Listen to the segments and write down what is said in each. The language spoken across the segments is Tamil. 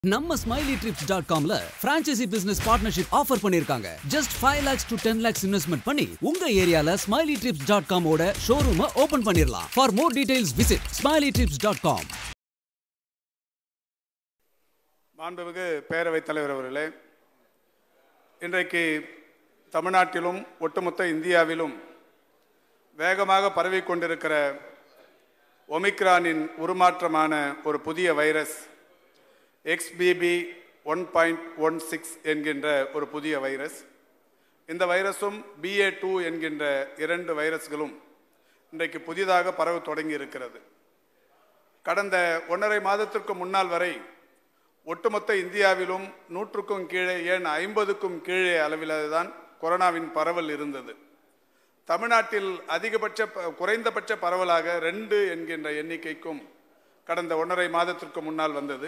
நம்ம ஸ்மைலி ட்ரிப்ஸ் டாட் காம்ல பிரான்ச்சைசி பிசினஸ் பார்ட்னர்ஷிப் ஆஃபர் பண்ணிருக்காங்க just five lakhs to ten lakhs investment பண்ணி உங்க ஏரியால ஸ்மைலி ட்ரிப்ஸ் டாட் காமோட ஷோரூமை ஓபன் பண்ணிடலாம் for more details visit smiley trips dot com மாண்புமிகு பேரவைத் தலைவர் அவர்களே இன்றைக்கு தமிழ்நாட்டிலும் ஒட்டுமொத்த இந்தியாவிலும் வேகமாக பரவிக் கொண்டிருக்கிற ஒமிக்ரானின் உருமாற்றமான ஒரு புதிய virus XBB one point one six என்கின்ற ஒரு புதிய வைரஸ் இந்த வைரஸும் பிஏ டூ என்கின்ற இரண்டு வைரஸ்களும் இன்றைக்கு புதிதாக பரவ தொடங்கி இருக்கிறது கடந்த ஒன்றரை மாதத்திற்கு முன்னால் வரை ஒட்டுமொத்த இந்தியாவிலும் நூற்றுக்கும் கீழே ஏன் ஐம்பதுக்கும் கீழே அளவில் தான் கொரோனாவின் பரவல் இருந்தது தமிழ்நாட்டில் அதிகபட்ச ப- குறைந்தபட்ச பரவலாக ரெண்டு என்கின்ற எண்ணிக்கைக்கும் கடந்த ஒன்றரை மாதத்திற்கு முன்னால் வந்தது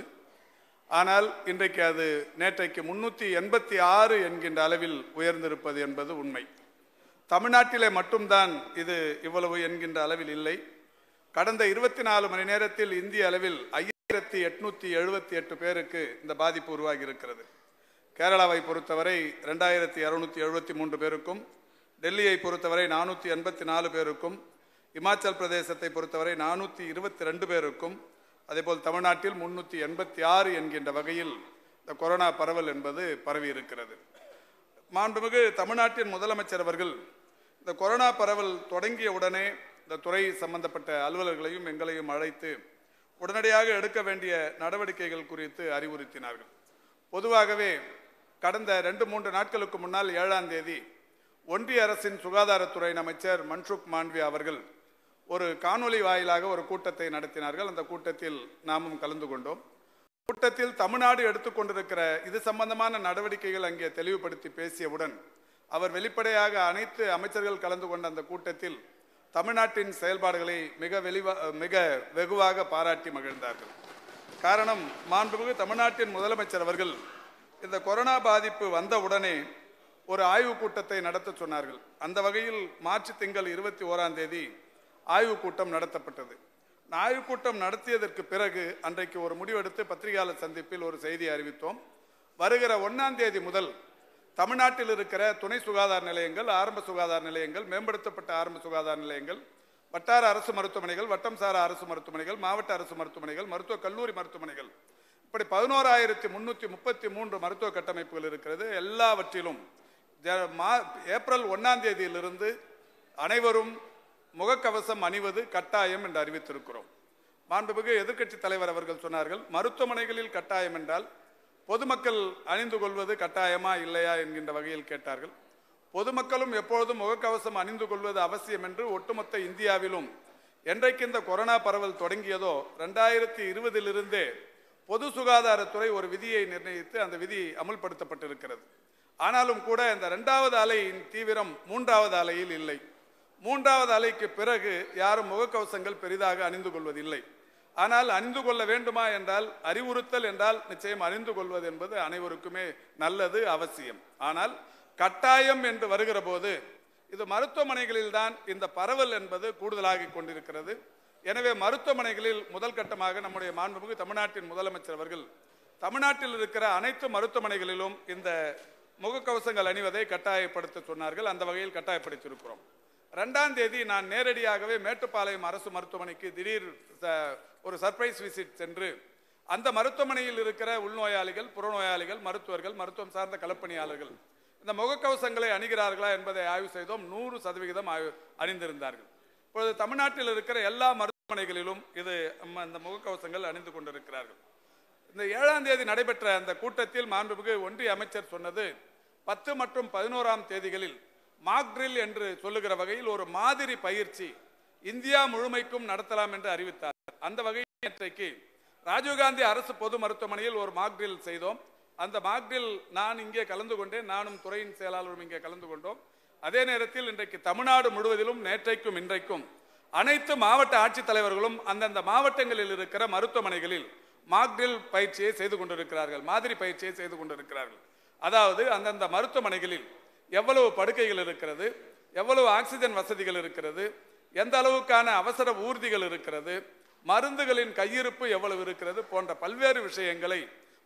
ஆனால் இன்றைக்கு அது நேற்றைக்கு முன்னூற்றி எண்பத்தி ஆறு என்கின்ற அளவில் உயர்ந்திருப்பது என்பது உண்மை தமிழ்நாட்டிலே மட்டும்தான் இது இவ்வளவு என்கின்ற அளவில் இல்லை கடந்த இருபத்தி நாலு மணி நேரத்தில் இந்திய அளவில் ஐயாயிரத்தி எட்நூத்தி எழுபத்தி எட்டு பேருக்கு இந்த பாதிப்பு உருவாகி இருக்கிறது கேரளாவை பொறுத்தவரை ரெண்டாயிரத்தி இரநூத்தி எழுபத்தி மூன்று பேருக்கும் டெல்லியை பொறுத்தவரை நானூற்றி எண்பத்தி நாலு பேருக்கும் இமாச்சல் பிரதேசத்தை பொறுத்தவரை நானூற்றி இருபத்தி ரெண்டு பேருக்கும் அதேபோல் தமிழ்நாட்டில் முன்னூற்றி எண்பத்தி ஆறு என்கின்ற வகையில் இந்த கொரோனா பரவல் என்பது பரவி இருக்கிறது மாண்புமிகு தமிழ்நாட்டின் முதலமைச்சர் அவர்கள் இந்த கொரோனா பரவல் தொடங்கிய உடனே இந்த துறை சம்பந்தப்பட்ட அலுவலர்களையும் எங்களையும் அழைத்து உடனடியாக எடுக்க வேண்டிய நடவடிக்கைகள் குறித்து அறிவுறுத்தினார்கள் பொதுவாகவே கடந்த ரெண்டு மூன்று நாட்களுக்கு முன்னால் ஏழாம் தேதி ஒன்றிய அரசின் சுகாதாரத்துறை அமைச்சர் மன்சுக் மாண்ட்வியா அவர்கள் ஒரு காணொளி வாயிலாக ஒரு கூட்டத்தை நடத்தினார்கள் அந்த கூட்டத்தில் நாமும் கலந்து கொண்டோம் கூட்டத்தில் தமிழ்நாடு எடுத்துக்கொண்டிருக்கிற இது சம்பந்தமான நடவடிக்கைகள் அங்கே தெளிவுபடுத்தி பேசியவுடன் அவர் வெளிப்படையாக அனைத்து அமைச்சர்கள் கலந்து கொண்ட அந்த கூட்டத்தில் தமிழ்நாட்டின் செயல்பாடுகளை மிக வெளிவா மிக வெகுவாக பாராட்டி மகிழ்ந்தார்கள் காரணம் மாண்புமிகு தமிழ்நாட்டின் முதலமைச்சர் அவர்கள் இந்த கொரோனா பாதிப்பு வந்தவுடனே ஒரு ஆய்வுக் கூட்டத்தை நடத்த சொன்னார்கள் அந்த வகையில் மார்ச் திங்கள் இருபத்தி ஓராம் தேதி ஆய்வுக் கூட்டம் நடத்தப்பட்டது இந்த ஆய்வுக் கூட்டம் நடத்தியதற்கு பிறகு அன்றைக்கு ஒரு முடிவெடுத்து பத்திரிகையாளர் சந்திப்பில் ஒரு செய்தி அறிவித்தோம் வருகிற ஒன்னாம் தேதி முதல் தமிழ்நாட்டில் இருக்கிற துணை சுகாதார நிலையங்கள் ஆரம்ப சுகாதார நிலையங்கள் மேம்படுத்தப்பட்ட ஆரம்ப சுகாதார நிலையங்கள் வட்டார அரசு மருத்துவமனைகள் வட்டம் சாரா அரசு மருத்துவமனைகள் மாவட்ட அரசு மருத்துவமனைகள் மருத்துவக் கல்லூரி மருத்துவமனைகள் இப்படி பதினோராயிரத்தி முன்னூற்றி முப்பத்தி மூன்று மருத்துவ கட்டமைப்புகள் இருக்கிறது எல்லாவற்றிலும் ஜ- மா- ஏப்ரல் ஒன்னாம் தேதியிலிருந்து அனைவரும் முகக்கவசம் அணிவது கட்டாயம் என்று அறிவித்திருக்கிறோம் மாண்புமிகு எதிர்க்கட்சி தலைவர் அவர்கள் சொன்னார்கள் மருத்துவமனைகளில் கட்டாயம் என்றால் பொதுமக்கள் அணிந்து கொள்வது கட்டாயமா இல்லையா என்கின்ற வகையில் கேட்டார்கள் பொதுமக்களும் எப்பொழுதும் முகக்கவசம் அணிந்து கொள்வது அவசியம் என்று ஒட்டுமொத்த இந்தியாவிலும் என்றைக்கு இந்த கொரோனா பரவல் தொடங்கியதோ ரெண்டாயிரத்தி இருபதிலிருந்தே பொது சுகாதாரத்துறை ஒரு விதியை நிர்ணயித்து அந்த விதி அமுல்படுத்தப்பட்டிருக்கிறது ஆனாலும் கூட இந்த இரண்டாவது அலையின் தீவிரம் மூன்றாவது அலையில் இல்லை மூன்றாவது அலைக்கு பிறகு யாரும் முகக்கவசங்கள் பெரிதாக அணிந்து கொள்வதில்லை ஆனால் அணிந்து கொள்ள வேண்டுமா என்றால் அறிவுறுத்தல் என்றால் நிச்சயம் அணிந்து கொள்வது என்பது அனைவருக்குமே நல்லது அவசியம் ஆனால் கட்டாயம் என்று வருகிற போது இது மருத்துவமனைகளில் தான் இந்த பரவல் என்பது கூடுதலாகி கொண்டிருக்கிறது எனவே மருத்துவமனைகளில் முதல் கட்டமாக நம்முடைய மாண்புமிகு தமிழ்நாட்டின் முதலமைச்சர் அவர்கள் தமிழ்நாட்டில் இருக்கிற அனைத்து மருத்துவமனைகளிலும் இந்த முகக்கவசங்கள் அணிவதை கட்டாயப்படுத்த சொன்னார்கள் அந்த வகையில் கட்டாயப்படுத்தியிருக்கிறோம் ரெண்டாம் தேதி நான் நேரடியாகவே மேட்டுப்பாளையம் அரசு மருத்துவமனைக்கு திடீர் ச- ஒரு சர்ப்ரைஸ் விசிட் சென்று அந்த மருத்துவமனையில் இருக்கிற உள்நோயாளிகள் புறநோயாளிகள் மருத்துவர்கள் மருத்துவம் சார்ந்த களப்பணியாளர்கள் இந்த முகக்கவசங்களை அணிகிறார்களா என்பதை ஆய்வு செய்தோம் நூறு சதவிகிதம் ஆய்வு- அணிந்திருந்தார்கள் இப்பொழுது தமிழ்நாட்டில் இருக்கிற எல்லா மருத்துவமனைகளிலும் இது நம்ம இந்த முகக்கவசங்கள் அணிந்து கொண்டிருக்கிறார்கள் இந்த ஏழாம் தேதி நடைபெற்ற அந்த கூட்டத்தில் மாண்புமிகு ஒன்றிய அமைச்சர் சொன்னது பத்து மற்றும் பதினோராம் தேதிகளில் மாக்ட்ரில் என்று சொல்லுகிற வகையில் ஒரு மாதிரி பயிற்சி இந்தியா முழுமைக்கும் நடத்தலாம் என்று அறிவித்தார் அந்த வகையில் நேற்றைக்கு ராஜீவ்காந்தி அரசு பொது மருத்துவமனையில் ஒரு மாக்ட்ரில் செய்தோம் அந்த மாக்ட்ரில் நான் இங்கே கலந்து கொண்டேன் நானும் துறையின் செயலாளரும் இங்கே கலந்து கொண்டோம் அதே நேரத்தில் இன்றைக்கு தமிழ்நாடு முழுவதிலும் நேற்றைக்கும் இன்றைக்கும் அனைத்து மாவட்ட ஆட்சித்தலைவர்களும் அந்தந்த மாவட்டங்களில் இருக்கிற மருத்துவமனைகளில் மாக்ட்ரில் பயிற்சியை செய்து கொண்டிருக்கிறார்கள் மாதிரி பயிற்சியை செய்து கொண்டிருக்கிறார்கள் அதாவது அந்தந்த மருத்துவமனைகளில் எவ்வளவு படுக்கைகள் இருக்கிறது எவ்வளவு ஆக்சிஜன் வசதிகள் இருக்கிறது எந்த அளவுக்கான அவசர ஊர்திகள் இருக்கிறது மருந்துகளின் கையிருப்பு எவ்வளவு இருக்கிறது போன்ற பல்வேறு விஷயங்களை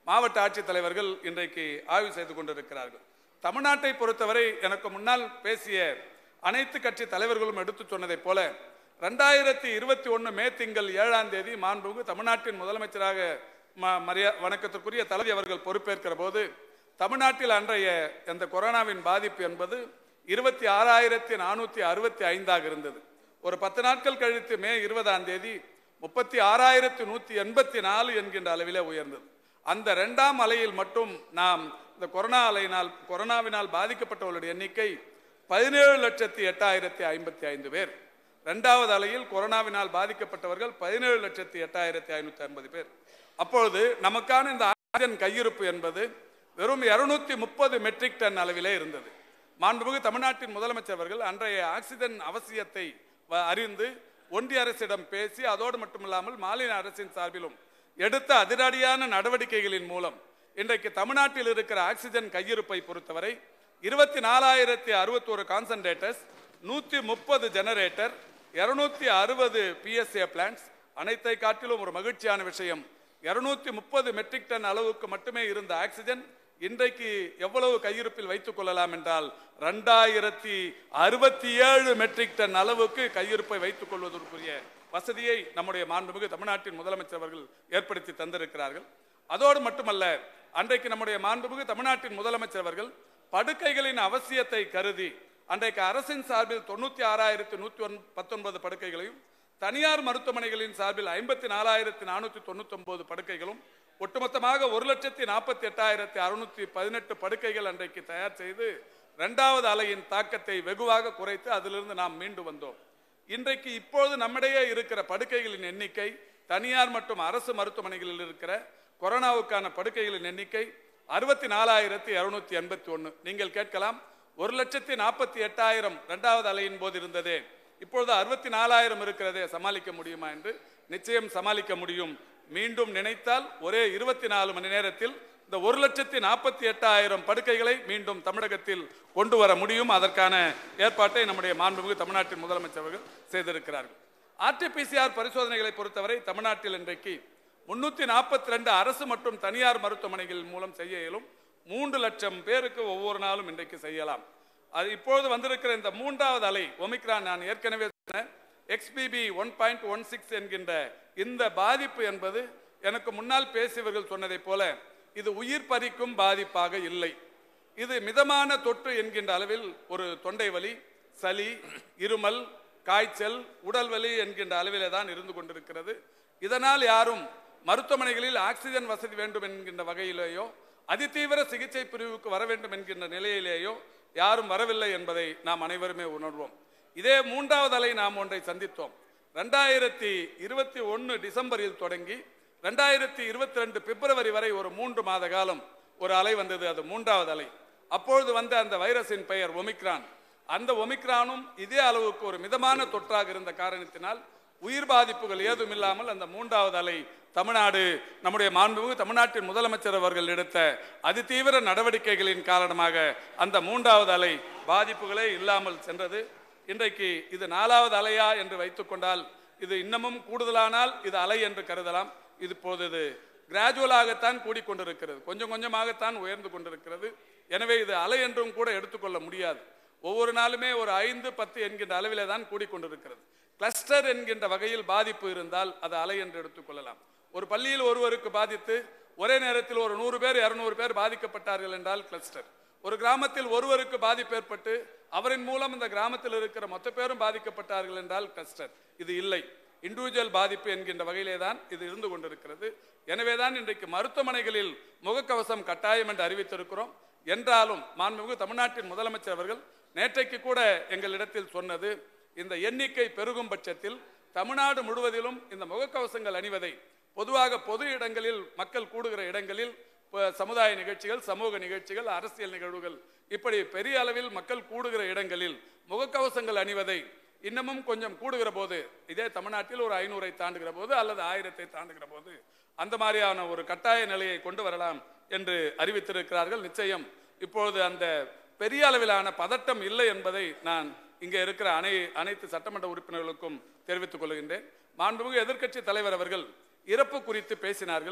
மாவட்ட ஆட்சித்தலைவர்கள் இன்றைக்கு ஆய்வு செய்து கொண்டிருக்கிறார்கள் தமிழ்நாட்டை பொறுத்தவரை எனக்கு முன்னால் பேசிய அனைத்து கட்சி தலைவர்களும் எடுத்து சொன்னதைப் போல ரெண்டாயிரத்தி இருபத்தி ஒன்று மே திங்கள் ஏழாம் தேதி மாண்புமிகு தமிழ்நாட்டின் முதலமைச்சராக ம- மரியா வணக்கத்திற்குரிய தலைவி அவர்கள் பொறுப்பேற்கிற போது தமிழ்நாட்டில் அன்றைய அந்த கொரோனாவின் பாதிப்பு என்பது இருபத்தி ஆறாயிரத்தி நானூற்றி அறுபத்தி ஐந்தாக இருந்தது ஒரு பத்து நாட்கள் கழித்து மே இருபதாம் தேதி முப்பத்தி ஆறாயிரத்தி நூற்றி எண்பத்தி நாலு என்கின்ற அளவிலே உயர்ந்தது அந்த இரண்டாம் அலையில் மட்டும் நாம் இந்த கொரோனா அலையினால் கொரோனாவினால் பாதிக்கப்பட்டவர்களுடைய எண்ணிக்கை பதினேழு லட்சத்தி எட்டாயிரத்தி ஐம்பத்தி ஐந்து பேர் இரண்டாவது அலையில் கொரோனாவினால் பாதிக்கப்பட்டவர்கள் பதினேழு லட்சத்தி எட்டாயிரத்தி ஐநூத்தி ஐம்பது பேர் அப்பொழுது நமக்கான இந்த ஆக்சிஜன் கையிருப்பு என்பது வெறும் இருநூத்தி முப்பது மெட்ரிக் டன் அளவிலே இருந்தது மாண்புமிகு தமிழ்நாட்டின் முதலமைச்சர் அவர்கள் அன்றைய ஆக்சிஜன் அவசியத்தை வ- அறிந்து ஒன்றிய அரசிடம் பேசி அதோடு மட்டுமில்லாமல் மாநில அரசின் சார்பிலும் எடுத்த அதிரடியான நடவடிக்கைகளின் மூலம் இன்றைக்கு தமிழ்நாட்டில் இருக்கிற ஆக்சிஜன் கையிருப்பை பொறுத்தவரை இருபத்தி நாலாயிரத்தி அறுபத்தோரு கான்சன்ட்ரேட்டர்ஸ் நூற்றி முப்பது ஜெனரேட்டர் இருநூத்தி அறுபது பிஎஸ்ஏ பிளான்ஸ் அனைத்தை காட்டிலும் ஒரு மகிழ்ச்சியான விஷயம் இருநூத்தி முப்பது மெட்ரிக் டன் அளவுக்கு மட்டுமே இருந்த ஆக்சிஜன் இன்றைக்கு எவ்வளவு கையிருப்பில் வைத்துக் கொள்ளலாம் என்றால் ரெண்டாயிரத்தி அறுபத்தி ஏழு மெட்ரிக் டன் அளவுக்கு கையிருப்பை வைத்துக் கொள்வதற்குரிய வசதியை நம்முடைய மாண்புமிகு தமிழ்நாட்டின் முதலமைச்சர் அவர்கள் ஏற்படுத்தி தந்திருக்கிறார்கள் அதோடு மட்டுமல்ல அன்றைக்கு நம்முடைய மாண்புமிகு தமிழ்நாட்டின் முதலமைச்சர் அவர்கள் படுக்கைகளின் அவசியத்தை கருதி அன்றைக்கு அரசின் சார்பில் தொண்ணூத்தி ஆறாயிரத்தி நூத்தி ஒன் பத்தொன்பது படுக்கைகளையும் தனியார் மருத்துவமனைகளின் சார்பில் ஐம்பத்தி நாலாயிரத்தி நானூற்றி தொண்ணூத்தி ஒன்பது படுக்கைகளும் ஒட்டுமொத்தமாக ஒரு லட்சத்தி நாற்பத்தி எட்டாயிரத்தி அறுநூத்தி பதினெட்டு படுக்கைகள் அன்றைக்கு தயார் செய்து இரண்டாவது அலையின் தாக்கத்தை வெகுவாக குறைத்து அதிலிருந்து நாம் மீண்டு வந்தோம் இன்றைக்கு இப்பொழுது நம்மிடையே இருக்கிற படுக்கைகளின் எண்ணிக்கை தனியார் மற்றும் அரசு மருத்துவமனைகளில் இருக்கிற கொரோனாவுக்கான படுக்கைகளின் எண்ணிக்கை அறுபத்தி நாலாயிரத்தி இருநூத்தி எண்பத்தி ஒன்று நீங்கள் கேட்கலாம் ஒரு லட்சத்தி நாற்பத்தி எட்டாயிரம் இரண்டாவது அலையின் போது இருந்ததே இப்பொழுது அறுபத்தி நாலாயிரம் இருக்கிறதே சமாளிக்க முடியுமா என்று நிச்சயம் சமாளிக்க முடியும் மீண்டும் நினைத்தால் ஒரே இருபத்தி நாலு மணி நேரத்தில் இந்த ஒரு லட்சத்தி நாற்பத்தி எட்டாயிரம் படுக்கைகளை மீண்டும் தமிழகத்தில் கொண்டு வர முடியும் அதற்கான ஏற்பாட்டை நம்முடைய மாண்புமிகு தமிழ்நாட்டின் முதலமைச்சர் அவர்கள் செய்திருக்கிறார்கள் ஆர்டிபிசிஆர் பரிசோதனைகளை பொறுத்தவரை தமிழ்நாட்டில் இன்றைக்கு முன்னூத்தி நாற்பத்தி ரெண்டு அரசு மற்றும் தனியார் மருத்துவமனைகள் மூலம் செய்ய இயலும் மூன்று லட்சம் பேருக்கு ஒவ்வொரு நாளும் இன்றைக்கு செய்யலாம் அது இப்பொழுது வந்திருக்கிற இந்த மூன்றாவது அலை ஒமிக்ரான் நான் ஏற்கனவே சொன்ன XBB one point one six என்கின்ற இந்த பாதிப்பு என்பது எனக்கு முன்னால் பேசியவர்கள் சொன்னதைப் போல இது உயிர் பறிக்கும் பாதிப்பாக இல்லை இது மிதமான தொற்று என்கின்ற அளவில் ஒரு தொண்டை வலி சளி இருமல் காய்ச்சல் உடல் வலி என்கின்ற அளவிலே தான் இருந்து கொண்டிருக்கிறது இதனால் யாரும் மருத்துவமனைகளில் ஆக்சிஜன் வசதி வேண்டும் என்கின்ற வகையிலேயோ அதிதீவிர சிகிச்சை பிரிவுக்கு வர வேண்டும் என்கின்ற நிலையிலேயோ யாரும் வரவில்லை என்பதை நாம் அனைவருமே உணர்வோம் இதே மூன்றாவது அலை நாம் ஒன்றை சந்தித்தோம் ரெண்டாயிரத்தி இருபத்தி ஒன்று டிசம்பரில் தொடங்கி ரெண்டாயிரத்தி இருபத்தி ரெண்டு பிப்ரவரி வரை ஒரு மூன்று மாத காலம் ஒரு அலை வந்தது அது மூன்றாவது அலை அப்பொழுது வந்த அந்த வைரஸின் பெயர் ஒமிக்ரான் அந்த ஒமிக்ரானும் இதே அளவுக்கு ஒரு மிதமான தொற்றாக இருந்த காரணத்தினால் உயிர் பாதிப்புகள் ஏதும் இல்லாமல் அந்த மூன்றாவது அலை தமிழ்நாடு நம்முடைய மாண்புமிகு தமிழ்நாட்டின் முதலமைச்சர் அவர்கள் எடுத்த அதிதீவிர நடவடிக்கைகளின் காரணமாக அந்த மூன்றாவது அலை பாதிப்புகளே இல்லாமல் சென்றது இன்றைக்கு இது நாலாவது அலையா என்று வைத்துக்கொண்டால் இது இன்னமும் கூடுதலானால் இது அலை என்று கருதலாம் இது இப்போது இது கிராஜுவலாகத்தான் கூடிக்கொண்டிருக்கிறது கொஞ்சம் கொஞ்சமாகத்தான் உயர்ந்து கொண்டிருக்கிறது எனவே இது அலை என்றும் கூட எடுத்துக்கொள்ள முடியாது ஒவ்வொரு நாளுமே ஒரு ஐந்து பத்து என்கின்ற அளவிலே தான் கூடிக்கொண்டிருக்கிறது கிளஸ்டர் என்கின்ற வகையில் பாதிப்பு இருந்தால் அது அலை என்று எடுத்துக்கொள்ளலாம் ஒரு பள்ளியில் ஒருவருக்கு பாதித்து ஒரே நேரத்தில் ஒரு நூறு பேர் இருநூறு பேர் பாதிக்கப்பட்டார்கள் என்றால் கிளஸ்டர் ஒரு கிராமத்தில் ஒருவருக்கு பாதிப்பு ஏற்பட்டு அவரின் மூலம் இந்த கிராமத்தில் இருக்கிற மொத்த பேரும் பாதிக்கப்பட்டார்கள் என்றால் கிளஸ்டர் இது இல்லை இண்டிவிஜுவல் பாதிப்பு என்கின்ற வகையிலே தான் இது இருந்து கொண்டிருக்கிறது எனவேதான் இன்றைக்கு மருத்துவமனைகளில் முகக்கவசம் கட்டாயம் என்று அறிவித்திருக்கிறோம் என்றாலும் மாண்புமிகு தமிழ்நாட்டின் முதலமைச்சர் அவர்கள் நேற்றைக்கு கூட எங்களிடத்தில் சொன்னது இந்த எண்ணிக்கை பெருகும் பட்சத்தில் தமிழ்நாடு முழுவதிலும் இந்த முகக்கவசங்கள் அணிவதை பொதுவாக பொது இடங்களில் மக்கள் கூடுகிற இடங்களில் ப- சமுதாய நிகழ்ச்சிகள் சமூக நிகழ்ச்சிகள் அரசியல் நிகழ்வுகள் இப்படி பெரிய அளவில் மக்கள் கூடுகிற இடங்களில் முகக்கவசங்கள் அணிவதை இன்னமும் கொஞ்சம் கூடுகிற போது இதே தமிழ்நாட்டில் ஒரு ஐநூறை தாண்டுகிற போது அல்லது ஆயிரத்தை தாண்டுகிற போது அந்த மாதிரியான ஒரு கட்டாய நிலையை கொண்டு வரலாம் என்று அறிவித்திருக்கிறார்கள் நிச்சயம் இப்பொழுது அந்த பெரிய அளவிலான பதட்டம் இல்லை என்பதை நான் இங்கே இருக்கிற அனை அனைத்து சட்டமன்ற உறுப்பினர்களுக்கும் தெரிவித்துக் கொள்கின்றேன் மாண்புமிகு எதிர்க்கட்சி தலைவர் அவர்கள் இறப்பு குறித்து பேசினார்கள்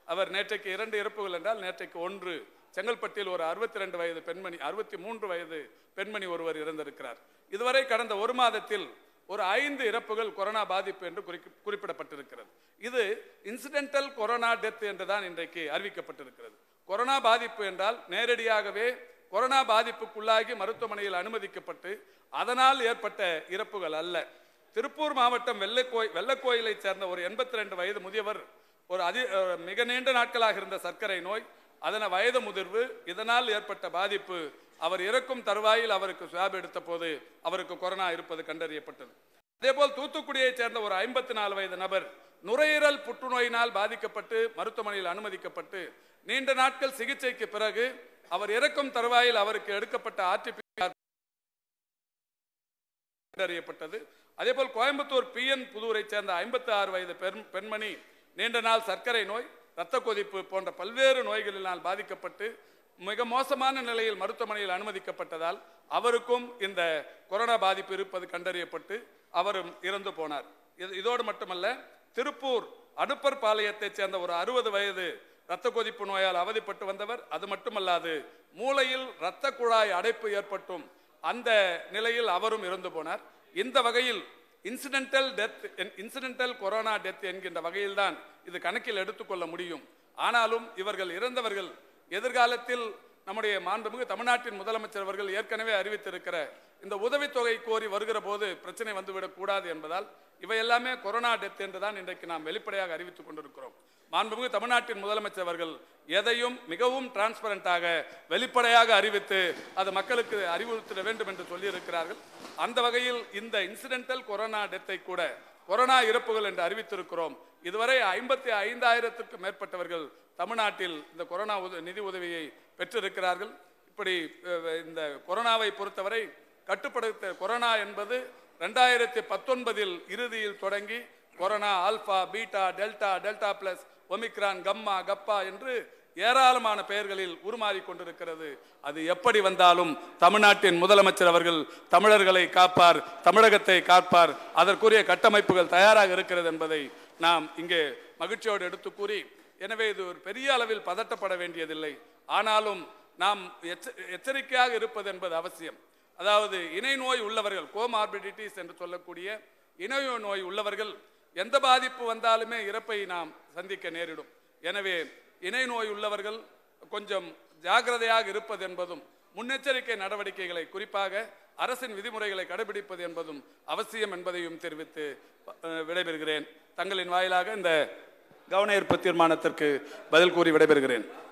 அவர் நேற்றைக்கு இரண்டு இறப்புகள் என்றால் நேற்றைக்கு ஒன்று செங்கல்பட்டில் ஒரு அறுபத்தி ரெண்டு வயது பெண்மணி அறுபத்தி மூன்று வயது பெண்மணி ஒருவர் இறந்திருக்கிறார் இதுவரை கடந்த ஒரு மாதத்தில் ஒரு ஐந்து இறப்புகள் கொரோனா பாதிப்பு என்று குறிக்க- குறிப்பிடப்பட்டிருக்கிறது இது இன்சிடென்டல் கொரோனா டெத் என்றுதான் இன்றைக்கு அறிவிக்கப்பட்டிருக்கிறது கொரோனா பாதிப்பு என்றால் நேரடியாகவே கொரோனா பாதிப்புக்குள்ளாகி மருத்துவமனையில் அனுமதிக்கப்பட்டு அதனால் ஏற்பட்ட இறப்புகள் அல்ல திருப்பூர் மாவட்டம் வெள்ளக்கோய் வெள்ளக்கோயிலைச் சேர்ந்த ஒரு எண்பத்தி ரெண்டு வயது முதியவர் ஒரு அதி அஹ், மிக நீண்ட நாட்களாக இருந்த சர்க்கரை நோய் அதன வயது முதிர்வு இதனால் ஏற்பட்ட பாதிப்பு அவர் இறக்கும் தருவாயில் அவருக்கு சுவாப் எடுத்த போது அவருக்கு கொரோனா இருப்பது கண்டறியப்பட்டது அதேபோல் தூத்துக்குடியைச் சேர்ந்த ஒரு ஐம்பத்தி நாலு வயது நபர் நுரையீரல் புற்றுநோயினால் பாதிக்கப்பட்டு மருத்துவமனையில் அனுமதிக்கப்பட்டு நீண்ட நாட்கள் சிகிச்சைக்கு பிறகு அவர் இறக்கும் தருவாயில் அவருக்கு எடுக்கப்பட்ட ஆர்டிபிஆர் கண்டறியப்பட்டது அதேபோல் கோயம்புத்தூர் பிஎன் புதூரைச் சேர்ந்த ஐம்பத்தி ஆறு வயது பெண் பெண்மணி நீண்ட நாள் சர்க்கரை நோய் இரத்த கொதிப்பு போன்ற பல்வேறு நோய்களினால் பாதிக்கப்பட்டு மிக மோசமான நிலையில் மருத்துவமனையில் அனுமதிக்கப்பட்டதால் அவருக்கும் இந்த கொரோனா பாதிப்பு இருப்பது கண்டறியப்பட்டு அவரும் இறந்து போனார் இது- இதோடு மட்டுமல்ல திருப்பூர் அனுப்பர் பாளையத்தைச் சேர்ந்த ஒரு அறுபது வயது இரத்த கொதிப்பு நோயால் அவதிப்பட்டு வந்தவர் அது மட்டுமல்லாது மூளையில் இரத்த குழாய் அடைப்பு ஏற்பட்டும் அந்த நிலையில் அவரும் இறந்து போனார் இந்த வகையில் incidental death incidental corona death என்கின்ற வகையில்தான் இது கணக்கில் எடுத்துக்கொள்ள முடியும் ஆனாலும் இவர்கள் இறந்தவர்கள் எதிர்காலத்தில் நம்முடைய மாண்புமிகு தமிழ்நாட்டின் முதலமைச்சர் அவர்கள் ஏற்கனவே அறிவித்திருக்கிற இந்த உதவித்தொகை கோரி வருகிற போது பிரச்சனை வந்துவிடக் கூடாது என்பதால் இவை எல்லாமே கொரோனா டெத் என்றுதான் இன்றைக்கு நாம் வெளிப்படையாக அறிவித்துக் கொண்டிருக்கிறோம் மாண்புமிகு தமிழ்நாட்டின் முதலமைச்சர் அவர்கள் எதையும் மிகவும் டிரான்ஸ்பரண்டாக வெளிப்படையாக அறிவித்து அது மக்களுக்கு அறிவுறுத்திட வேண்டும் என்று சொல்லியிருக்கிறார்கள் அந்த வகையில் இந்த இன்சிடென்டல் கொரோனா டெத்தை கூட கொரோனா இறப்புகள் என்று அறிவித்திருக்கிறோம் இதுவரை ஐம்பத்தி ஐந்தாயிரத்துக்கு மேற்பட்டவர்கள் தமிழ்நாட்டில் இந்த கொரோனா உத- நிதி உதவியை பெற்றிருக்கிறார்கள் இப்படி அஹ், இந்த கொரோனாவை பொறுத்தவரை கட்டுப்படுத்த கொரோனா என்பது ரெண்டாயிரத்தி பத்தொன்பதில் இறுதியில் தொடங்கி corona alpha beta delta delta plus Omicron gamma kappa என்று ஏராளமான பெயர்களில் உருமாறிக் கொண்டிருக்கிறது அது எப்படி வந்தாலும் தமிழ்நாட்டின் முதலமைச்சர் அவர்கள் தமிழர்களை காப்பார் தமிழகத்தை காப்பார் அதற்குரிய கட்டமைப்புகள் தயாராக இருக்கிறது என்பதை நாம் இங்கே மகிழ்ச்சியோடு எடுத்து கூறி எனவே இது ஒரு பெரிய அளவில் பதட்டப்பட வேண்டியதில்லை ஆனாலும் நாம் எச்ச- எச்சரிக்கையாக இருப்பது என்பது அவசியம் அதாவது இணை நோய் உள்ளவர்கள் கோமார்பிடிட்டிஸ் என்று சொல்லக்கூடிய இணை நோய் உள்ளவர்கள் எந்த பாதிப்பு வந்தாலுமே இறப்பை நாம் சந்திக்க நேரிடும் எனவே இணை நோய் உள்ளவர்கள் கொஞ்சம் ஜாக்கிரதையாக இருப்பது என்பதும் முன்னெச்சரிக்கை நடவடிக்கைகளை குறிப்பாக அரசின் விதிமுறைகளை கடைபிடிப்பது என்பதும் அவசியம் என்பதையும் தெரிவித்து அஹ், விடைபெறுகிறேன் தங்களின் வாயிலாக இந்த கவன ஈர்ப்பு தீர்மானத்திற்கு பதில் கூறி விடைபெறுகிறேன்